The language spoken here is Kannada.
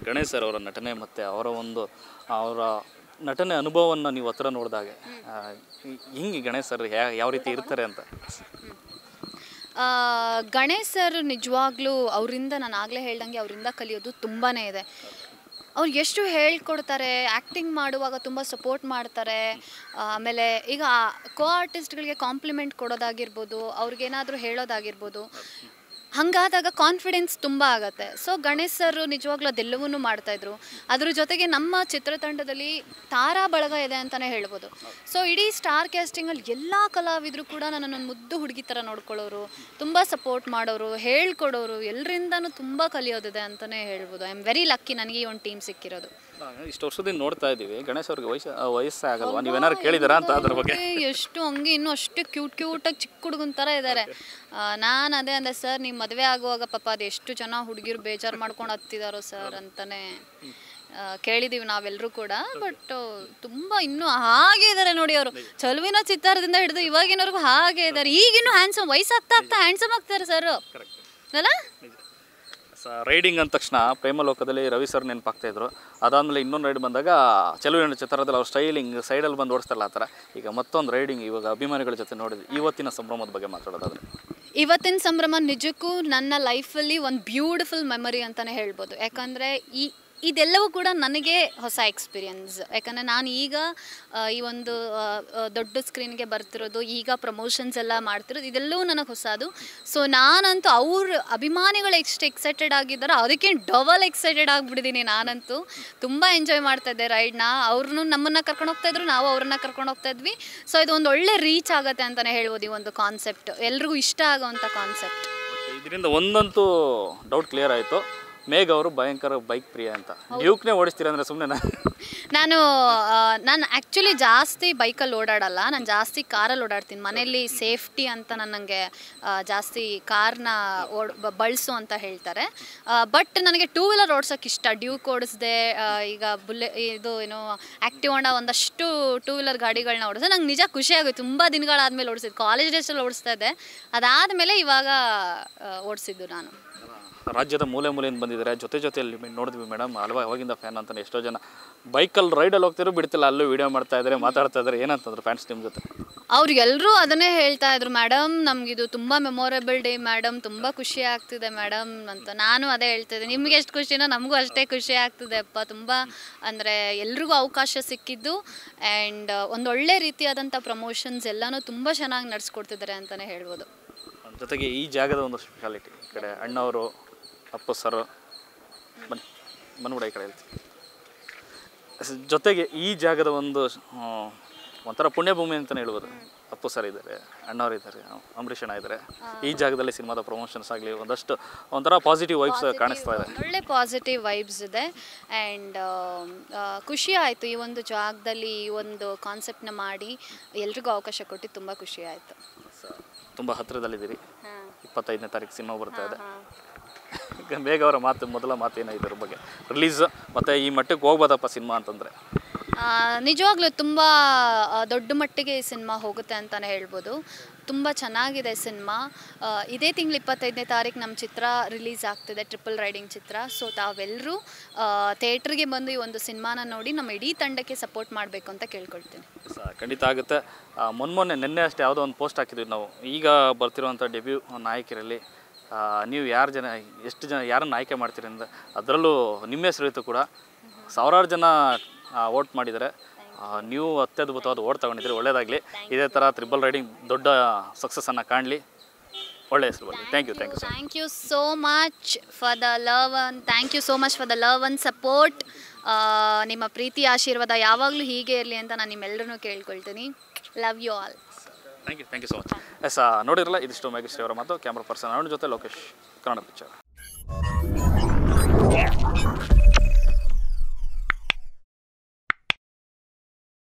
ಗಣೇಶ್ ಸರ್ ಅವರ ನಟನೆ ಮತ್ತು ಅವರ ಒಂದು ಅವರ ನಟನೆ ಅನುಭವವನ್ನು ನೀವು ಹತ್ರ ನೋಡಿದಾಗ ಹಿಂಗೆ ಗಣೇಶ್ ಸರ್ ಯಾ ಯಾವ ರೀತಿ ಇರ್ತಾರೆ ಅಂತ ಆ, ಗಣೇಶ್ ಸರ್ ನಿಜವಾಗ್ಲೂ ಅವರಿಂದ ನಾನು ಆಗಲೇ ಹೇಳ್ದಂಗೆ ಅವರಿಂದ ಕಲಿಯೋದು ತುಂಬಾ ಇದೆ ಅವ್ರು ಎಷ್ಟು ಹೇಳ್ಕೊಡ್ತಾರೆ ಆ್ಯಕ್ಟಿಂಗ್ ಮಾಡುವಾಗ ತುಂಬ ಸಪೋರ್ಟ್ ಮಾಡ್ತಾರೆ ಆಮೇಲೆ ಈಗ ಕೋ ಆರ್ಟಿಸ್ಟ್ಗಳಿಗೆ ಕಾಂಪ್ಲಿಮೆಂಟ್ ಕೊಡೋದಾಗಿರ್ಬೋದು ಅವ್ರಿಗೇನಾದರೂ ಹೇಳೋದಾಗಿರ್ಬೋದು ಹಾಗಾದಾಗ ಕಾನ್ಫಿಡೆನ್ಸ್ ತುಂಬ ಆಗುತ್ತೆ ಸೊ ಗಣೇಶ್ ಸರ್ ನಿಜವಾಗ್ಲೂ ಅದೆಲ್ಲವನ್ನೂ ಮಾಡ್ತಾಯಿದ್ರು ಅದ್ರ ಜೊತೆಗೆ ನಮ್ಮ ಚಿತ್ರತಂಡದಲ್ಲಿ ತಾರಾ ಬಳಗ ಇದೆ ಅಂತಲೇ ಹೇಳ್ಬೋದು ಸೊ ಇಡೀ ಸ್ಟಾರ್ ಕ್ಯಾಸ್ಟಿಂಗಲ್ಲಿ ಎಲ್ಲ ಕಲಾವಿದರು ಕೂಡ ನನ್ನನ್ನು ಒಂದು ಮುದ್ದು ಹುಡುಗಿ ಥರ ನೋಡ್ಕೊಳ್ಳೋರು ತುಂಬ ಸಪೋರ್ಟ್ ಮಾಡೋರು ಹೇಳ್ಕೊಡೋರು ಎಲ್ಲರಿಂದನೂ ತುಂಬ ಕಲಿಯೋದಿದೆ ಅಂತಲೇ ಹೇಳ್ಬೋದು ಐ ಆಮ್ ವೆರಿ ಲಕ್ಕಿ ನನಗೆ ಈ ಒಂದು ಟೀಮ್ ಸಿಕ್ಕಿರೋದು ಆ, ಇಷ್ಟು ವರ್ಷದಿಂದ ನೋಡ್ತಾ ಇದ್ದೀವಿ ಗಣೇಶ್ ಅವ್ರಿಗೆ ವಯಸ್ಸು ಆ, ವಯಸ್ಸೇ ಆಗಲ್ವಾ ನೀವೇನಾದ್ರು ಕೇಳಿದ್ದೀರಾ ಅಂತ ಅದ್ರ ಬಗ್ಗೆ ಏ, ಎಷ್ಟು ಹಂಗೆ ಇನ್ನೂ ಅಷ್ಟು ಕ್ಯೂಟ್ ಕ್ಯೂಟಾಗಿ ಚಿಕ್ಕ ಹುಡುಗನ ಥರ ಇದ್ದಾರೆ ನಾನು ಅದೇ ಅಂದೆ ಸರ್ ನೀವು ಮದುವೆ ಆಗುವಾಗ ಪಾಪ ಅದು ಎಷ್ಟು ಜನ ಹುಡುಗಿರು ಬೇಜಾರು ಮಾಡ್ಕೊಂಡು ಹತ್ತಿದಾರೋ ಸರ್ ಅಂತಾನೆ ಆ, ಕೇಳಿದೀವಿ ನಾವೆಲ್ಲರೂ ಕೂಡ ಬಟ್ ತುಂಬ ಇನ್ನೂ ಹಾಗೆ ಇದ್ದಾರೆ ನೋಡಿ ಅವರು ಚಲುವಿನ ಚಿತ್ತಾರದಿಂದ ಹಿಡಿದು ಇವಾಗಿನವರೆಗೂ ಹಾಗೆ ಇದ್ದಾರೆ ಈಗಿನ್ನೂ ಹ್ಯಾಂಡ್ಸಮ್ ವಯಸ್ಸಾಗ್ತಾ ಆಗ್ತಾ ಹ್ಯಾಂಡ್ಸಮ್ ಆಗ್ತಾರೆ ಸರ್ ಅಲ್ಲ ಸ ರೈಡಿಂಗ್ ಅಂದ ತಕ್ಷಣ ಪ್ರೇಮ ಲೋಕದಲ್ಲಿ ರವಿ ಸರ್ ನೆನಪಾಗ್ತಾ ಇದ್ರು ಅದಾದಮೇಲೆ ಇನ್ನೊಂದು ರೈಡ್ ಬಂದಾಗ ಚೆಲುವಿನ ಚಿತ್ರದಲ್ಲಿ ಅವ್ರು ಸ್ಟೈಲಿಂಗ್ ಸೈಡಲ್ಲಿ ಬಂದು ಓಡಿಸ್ತಾರಲ್ಲ ಆ ಥರ ಈಗ ಮತ್ತೊಂದು ರೈಡಿಂಗ್ ಇವಾಗ ಅಭಿಮಾನಿಗಳ ಜೊತೆ ನೋಡಿದ್ವಿ ಇವತ್ತಿನ ಸಂಭ್ರಮದ ಬಗ್ಗೆ ಮಾತಾಡೋದಾದ್ರೆ ಇವತ್ತಿನ ಸಂಭ್ರಮ ನಿಜಕ್ಕೂ ನನ್ನ ಲೈಫಲ್ಲಿ ಒಂದು ಬ್ಯೂಟಿಫುಲ್ ಮೆಮರಿ ಅಂತಲೇ ಹೇಳ್ಬೋದು ಯಾಕಂದರೆ ಈ ಇದೆಲ್ಲವೂ ಕೂಡ ನನಗೆ ಹೊಸ ಎಕ್ಸ್ಪೀರಿಯನ್ಸ್ ಯಾಕಂದರೆ ನಾನು ಈಗ ಆ, ಈ ಒಂದು ಆ, ಆ, ದೊಡ್ಡ ಸ್ಕ್ರೀನ್ಗೆ ಬರ್ತಿರೋದು ಈಗ ಪ್ರಮೋಷನ್ಸ್ ಎಲ್ಲ ಮಾಡ್ತಿರೋದು ಇದೆಲ್ಲವೂ ನನಗೆ ಹೊಸದು ಸೊ ನಾನಂತೂ ಅವ್ರ ಅಭಿಮಾನಿಗಳು ಎಷ್ಟು ಎಕ್ಸೈಟೆಡ್ ಆಗಿದ್ದಾರೋ ಅದಕ್ಕೆ ಡಬಲ್ ಎಕ್ಸೈಟೆಡ್ ಆಗಿಬಿಟ್ಟಿದ್ದೀನಿ ನಾನಂತೂ ತುಂಬ ಎಂಜಾಯ್ ಮಾಡ್ತಾ ಇದ್ದೆ ರೈಡ್ನ ಅವ್ರನ್ನೂ ನಮ್ಮನ್ನು ಕರ್ಕೊಂಡು ಹೋಗ್ತಾ ಇದ್ರು ನಾವು ಅವ್ರನ್ನ ಕರ್ಕೊಂಡು ಹೋಗ್ತಾ ಇದ್ವಿ ಸೊ ಇದು ಒಂದು ಒಳ್ಳೆ ರೀಚ್ ಆಗುತ್ತೆ ಅಂತಲೇ ಹೇಳ್ಬೋದು ಈ ಒಂದು ಕಾನ್ಸೆಪ್ಟ್ ಎಲ್ರಿಗೂ ಇಷ್ಟ ಆಗೋವಂಥ ಕಾನ್ಸೆಪ್ಟ್ ಇದರಿಂದ ಒಂದಂತೂ ಡೌಟ್ ಕ್ಲಿಯರ್ ಆಯಿತು ಮೇಘ್ ಅವರು ಭಯಂಕರ ಬೈಕ್ ಪ್ರಿಯ ಅಂತ ಡ್ಯೂಕ್ನೇ ಓಡಿಸ್ತೀರ ಅಂದರೆ ಸುಮ್ಮನೆ ನಾನು ಆ, ನಾನು ಆ್ಯಕ್ಚುಲಿ ಜಾಸ್ತಿ ಬೈಕಲ್ಲಿ ಓಡಾಡಲ್ಲ ನಾನು ಜಾಸ್ತಿ ಕಾರಲ್ಲಿ ಓಡಾಡ್ತೀನಿ ಮನೆಯಲ್ಲಿ ಸೇಫ್ಟಿ ಅಂತ ನನಗೆ ಜಾಸ್ತಿ ಕಾರ್ನ ಓಡ್ ಬ- ಬಳಸು ಅಂತ ಹೇಳ್ತಾರೆ ಬಟ್ ನನಗೆ ಟೂ ವೀಲರ್ ಓಡ್ಸೋಕೆ ಇಷ್ಟ ಡ್ಯೂಕ್ ಓಡಿಸ್ದೆ ಆ, ಈಗ ಬುಲ್ಲೆ ಇದು ಏನು ಆ್ಯಕ್ಟಿವ್ ಹೊಂಡ ಒಂದಷ್ಟು ಟೂ ವೀಲರ್ ಗಾಡಿಗಳನ್ನ ಓಡಿಸಿದೆ ನಂಗೆ ನಿಜ ಖುಷಿ ಆಗುತ್ತೆ ತುಂಬ ದಿನಗಳಾದಮೇಲೆ ಓಡಿಸಿದ್ದು ಕಾಲೇಜ್ ಡೇಸಲ್ಲಿ ಓಡಿಸ್ತಾ ಇದ್ದೆ ಅದಾದಮೇಲೆ ಇವಾಗ ಓಡಿಸಿದ್ದು ನಾನು ರಾಜ್ಯದ ಮೂಲೆ ಮೂಲೆಯಿಂದ ಬಂದಿದ್ದಾರೆ ಜೊತೆ ಜೊತೆಯಲ್ಲಿ ಮೆ- ನೋಡಿದ್ವಿ ಮೇಡಮ್ ಅಲ್ವಾ ಅವಾಗಿಂದ ಫ್ಯಾನ್ ಅಂತಾನೆ ಎಷ್ಟೋ ಜನ ಬೈಕಲ್ಲಿ ರೈಡಲ್ಲಿ ಹೋಗ್ತಿರೋ ಬಿಡ್ತಿಲ್ಲ ಅಲ್ಲೂ ವೀಡಿಯೋ ಮಾಡ್ತಾ ಇದ್ದಾರೆ ಮಾತಾಡ್ತಾ ಇದ್ದಾರೆ ಏನಂತಂದ್ರೆ ಫ್ಯಾನ್ಸ್ ನಿಮ್ಮ ಜೊತೆ ಅವ್ರಿಗೆಲ್ಲರೂ ಅದನ್ನೇ ಹೇಳ್ತಾ ಇದ್ರು ಮೇಡಮ್ ನಮಗಿದು ತುಂಬ ಮೆಮೊರೇಬಲ್ ಡೇ ಮೇಡಮ್ ತುಂಬ ಖುಷಿ ಆಗ್ತಿದೆ ಮೇಡಮ್ ಅಂತ ನಾನು ಅದೇ ಹೇಳ್ತಿದ್ದೆ ನಿಮ್ಗೆ ಎಷ್ಟು ಖುಷಿನೋ ನಮಗೂ ಅಷ್ಟೇ ಖುಷಿ ಆಗ್ತಿದೆ ಅಪ್ಪ ತುಂಬ ಅಂದರೆ ಎಲ್ರಿಗೂ ಅವಕಾಶ ಸಿಕ್ಕಿದ್ದು ಆ್ಯಂಡ್ ಒಂದೊಳ್ಳೆ ರೀತಿಯಾದಂಥ ಪ್ರಮೋಷನ್ಸ್ ಎಲ್ಲನೂ ತುಂಬ ಚೆನ್ನಾಗಿ ನಡೆಸ್ಕೊಡ್ತಿದ್ದಾರೆ ಅಂತಲೇ ಹೇಳ್ಬೋದು ಜೊತೆಗೆ ಈ ಜಾಗದ ಒಂದು ಸ್ಪೆಷಾಲಿಟಿ ಈ ಕಡೆ ಅಣ್ಣವರು ಅಪ್ಪು ಸರ್ ಬನ್ನಿ ಬಂದ್ಬಿಡ ಈ ಕಡೆ ಹೇಳ್ತೀನಿ ಸ್- ಜೊತೆಗೆ ಈ ಜಾಗದ ಒಂದು ಆ, ಒಂಥರ ಪುಣ್ಯಭೂಮಿ ಅಂತಲೇ ಹೇಳ್ಬೋದು ಅಪ್ಪು ಸರ್ ಇದ್ದಾರೆ ಅಣ್ಣವ್ರು ಇದ್ದಾರೆ ಅಂಬರೀಷ್ ಅಣ್ಣ ಇದ್ದಾರೆ ಈ ಜಾಗದಲ್ಲಿ ಸಿನಿಮಾದ ಪ್ರಮೋಷನ್ಸ್ ಆಗಲಿ ಒಂದಷ್ಟು ಒಂಥರ ಪಾಸಿಟಿವ್ ವೈಬ್ಸ್ ಕಾಣಿಸ್ತಾ ಇದೆ ಒಳ್ಳೆ ಪಾಸಿಟಿವ್ ವೈಬ್ಸ್ ಇದೆ ಆ್ಯಂಡ್ ಖುಷಿ ಆಯಿತು ಈ ಒಂದು ಜಾಗದಲ್ಲಿ ಈ ಒಂದು ಕಾನ್ಸೆಪ್ಟ್ನ ಮಾಡಿ ಎಲ್ರಿಗೂ ಅವಕಾಶ ಕೊಟ್ಟು ತುಂಬ ಖುಷಿ ಆಯಿತು ತುಂಬ ಹತ್ತಿರದಲ್ಲಿದ್ದೀರಿ ಹಾಂ ಇಪ್ಪತ್ತೈದನೇ ತಾರೀಕು ಸಿನಿಮಾ ಬರ್ತಾ ಇದೆ ಈಗ ಬೇಗ ಅವರ ಮಾತು ಮೊದಲ ಮಾತೇನ ಇದ್ರ ಬಗ್ಗೆ ರಿಲೀಸ್ ಮತ್ತು ಈ ಮಟ್ಟಕ್ಕೆ ಹೋಗ್ಬೋದಪ್ಪ ಸಿನಿಮಾ ಅಂತಂದರೆ ಆ, ನಿಜವಾಗ್ಲೂ ತುಂಬ ಆ, ದೊಡ್ಡ ಮಟ್ಟಿಗೆ ಈ ಸಿನಿಮಾ ಹೋಗುತ್ತೆ ಅಂತಲೇ ಹೇಳ್ಬೋದು ತುಂಬ ಚೆನ್ನಾಗಿದೆ ಸಿನಿಮಾ ಆ, ಇದೇ ತಿಂಗಳು ಇಪ್ಪತ್ತೈದನೇ ತಾರೀಕು ನಮ್ಮ ಚಿತ್ರ ರಿಲೀಸ್ ಆಗ್ತಿದೆ ಟ್ರಿಪಲ್ ರೈಡಿಂಗ್ ಚಿತ್ರ ಸೊ ತಾವೆಲ್ಲರೂ ಥಿಯೇಟ್ರಿಗೆ ಬಂದು ಈ ಒಂದು ಸಿನಿಮಾನ ನೋಡಿ ನಮ್ಮ ಇಡೀ ತಂಡಕ್ಕೆ ಸಪೋರ್ಟ್ ಮಾಡಬೇಕು ಅಂತ ಕೇಳ್ಕೊಳ್ತೀನಿ ಸ ಖಂಡಿತ ಆಗುತ್ತೆ ಆ, ಮೊನ್ನೆ ನಿನ್ನೆ ಅಷ್ಟೇ ಯಾವುದೋ ಒಂದು ಪೋಸ್ಟ್ ಹಾಕಿದ್ವಿ ನಾವು ಈಗ ಬರ್ತಿರುವಂಥ ಡೆಬ್ಯೂ ನಾಯಕಿರಲ್ಲಿ ಆ, ನೀವು ಯಾರು ಜನ ಎಷ್ಟು ಜನ ಯಾರನ್ನು ಆಯ್ಕೆ ಮಾಡ್ತೀರಿ ಅಂತ ಅದರಲ್ಲೂ ನಿಮ್ಮ ಹೆಸರು ಇತ್ತು ಕೂಡ ಸಾವಿರಾರು ಜನ ವೋಟ್ ಮಾಡಿದ್ದಾರೆ ಆ, ನೀವು ಅತ್ಯದ್ಭುತವಾದ ಓಟ್ ತಗೊಂಡಿದ್ದೀರಿ ಒಳ್ಳೇದಾಗಲಿ ಇದೇ ಥರ ತ್ರಿಬಲ್ ರೈಡಿಂಗ್ ದೊಡ್ಡ ಸಕ್ಸಸ್ಸನ್ನು ಕಾಣಲಿ ಒಳ್ಳೆ ಹೆಸರು ಬರಲಿ thank you thank you sir thank you so much for the love and thank you so much for the love and support ನಿಮ್ಮ ಪ್ರೀತಿ ಆಶೀರ್ವಾದ ಯಾವಾಗಲೂ ಹೀಗೆ ಇರಲಿ ಅಂತ ನಾನು ನಿಮ್ಮೆಲ್ಲರೂ ಕೇಳ್ಕೊಳ್ತೀನಿ love you all thank you thank you so much yes ನೋಡಿರಲ್ಲ ಇದಿಷ್ಟು ಮೇಘಶ್ರೀ ಅವರ ಮಾತು ಕ್ಯಾಮ್ರಾ ಪರ್ಸನ್ ಅವನ ಜೊತೆ ಲೋಕೇಶ್ ಕನ್ನಡ ಪಿಕ್ಚರ್